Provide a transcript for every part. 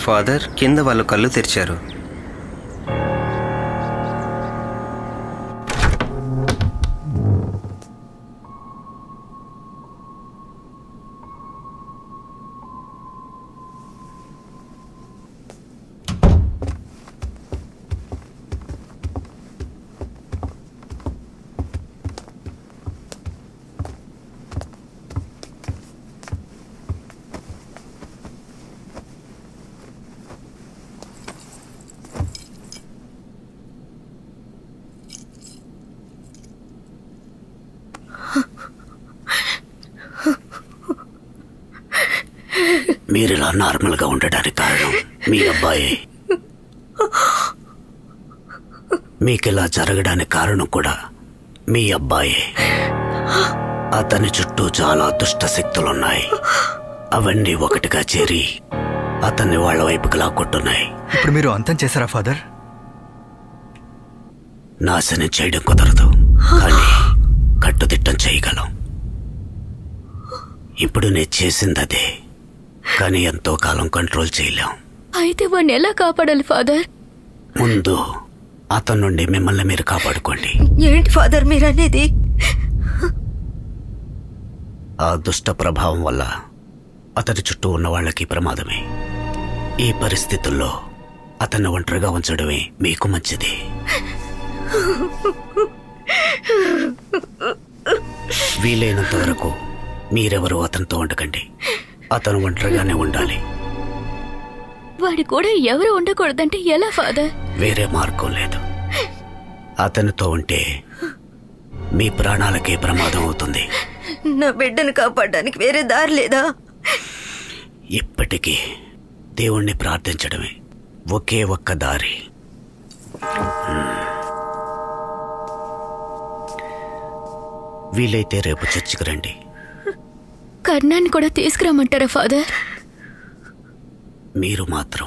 Father కింద వాళ్ళు కళ్ళు తెరిచారు మీరు ఇలా నార్మల్గా ఉండడానికి కారణం మీ అబ్బాయి మీకు ఇలా జరగడానికి కారణం కూడా మీ అబ్బాయి అతని చుట్టూ చాలా దుష్ట శక్తులున్నాయి అవన్నీ ఒకటిగా చేరి అతన్ని వాళ్ళ వైపుకి లాక్కొట్టున్నాయి ఇప్పుడు మీరు అంతం చేశారా ఫాదర్ నాశనం చేయడం కుదరదు కానీ కట్టుదిట్టం చేయగలం ఇప్పుడు నేను చేసింది అదే కానీ ఎంతో కాలం కంట్రోల్ చేయలేం అయితే వాడిని ఎలా కాపాడాలి ఫాదర్ ముందు అతని నుండి మిమ్మల్ని మీరు కాపాడుకోండి ఏంటి ఫాదర్ మీరనేది ఆ దుష్ట ప్రభావం వల్ల అతని చుట్టూ ఉన్న వాళ్ళకి ప్రమాదమే ఈ పరిస్థితుల్లో అతన్ని ఒంటరిగా ఉంచడమే మీకు మంచిది వీలైనంత వరకు మీరెవరూ అతనితో ఉండకండి అతను ఒంటరిగానే ఉండాలి వాడి కూడా ఎవరు ఉండకూడదంటే ఎలా ఫాదర్ వేరే మార్గం లేదు అతనితో ఉంటే మీ ప్రాణాలకే ప్రమాదం అవుతుంది నా బిడ్డను కాపాడడానికి వేరే దారి లేదా ఇప్పటికీ దేవుణ్ణి ప్రార్థించడమే ఒకే ఒక్క దారి హ్మ్. వీలైతే రేపు చర్చికి రండి కర్ణాన్ని కూడా తీసుకురమ్మంటారా ఫాదర్ మీరు మాత్రం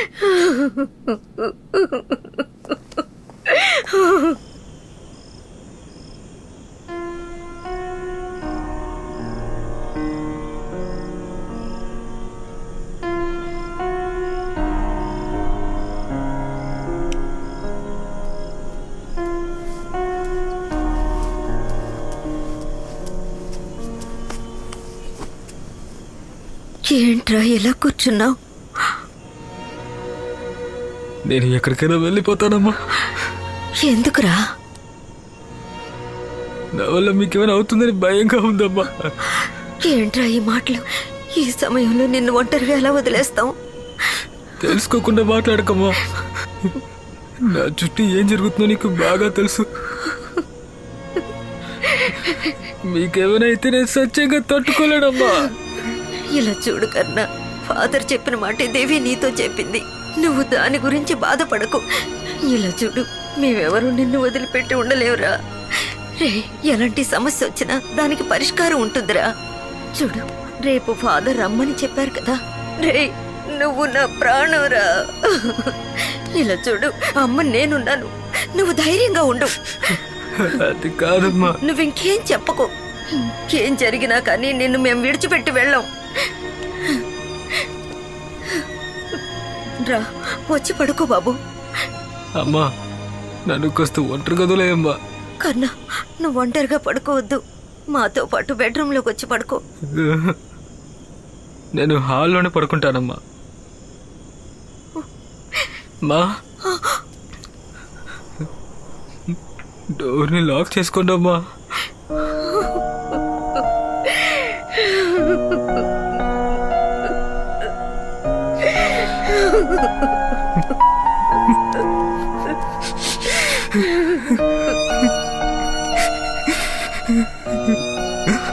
ఏంట్రా ఇలా కూర్చున్నావు నేను ఎక్కడికైనా వెళ్ళిపోతానమ్మా ఎందుకురా నా వల్ల మీకేమైనా అవుతుందని భయంగా ఉందమ్మా ఏంట్రా ఈ మాటలు ఈ సమయంలో నిన్ను ఒంటరిగా ఎలా వదిలేస్తాం తెలుసుకోకుండా మాట్లాడకమ్మా నా చుట్టూ ఏం జరుగుతుందో నీకు బాగా తెలుసు మీకేమైనా అయితే నేను సత్యంగా తట్టుకోలేనమ్మా ఇలా చూడు కన్నా ఫాదర్ చెప్పిన మాటే దేవి నీతో చెప్పింది నువ్వు దాని గురించి బాధపడకు ఇలా చూడు మేమెవరూ నిన్ను వదిలిపెట్టి ఉండలేవురా రే ఎలాంటి సమస్య వచ్చినా దానికి పరిష్కారం ఉంటుందిరా చూడు రేపు ఫాదర్ రమ్మని చెప్పారు కదా రే నువ్వు నా ప్రాణంరా ఇలా చూడు అమ్మ నేనున్నాను నువ్వు ధైర్యంగా ఉండు అది కాదమ్మా నువ్వు ఇంకేం చెప్పకు ఇంకేం జరిగినా కానీ నిన్ను మేము విడిచిపెట్టి వెళ్ళాం రా వచ్చి పడుకో బాబు అమ్మా నన్ను కాస్త ఒంటరి గదులేయమ్మా కన్నా నువ్వు ఒంటరిగా పడుకోవద్దు మాతో పాటు బెడ్రూమ్లోకి వచ్చి పడుకో నేను హాల్లోనే పడుకుంటానమ్మా మా డోర్ని లాక్ చేసుకోండి అమ్మా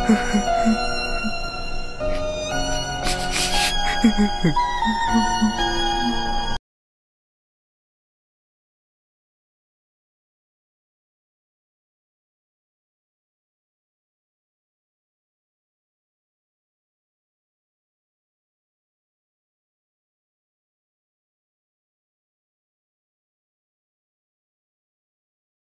ఆ